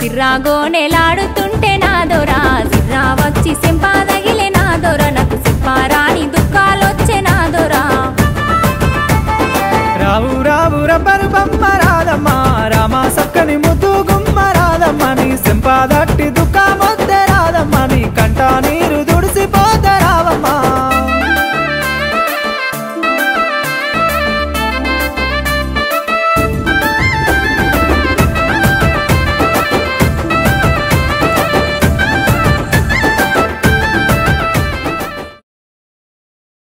సిర్రాగోనెలాడుతుంటే నాదోరా సిర్రా వచ్చి సింపాదగిలే నాదోరా నాకు సిప్పారాని దుఃఖాలొచ్చే నాదోరా రావు రావు రబ్బరు బొమ్మ రాదమ్మ రామ సక్కని ముద్దు గుమ్మ రాదమ్మ నీ సింపాదట్టి దుఃఖమొద్దే రాదమ్మ నీ కంట నీరు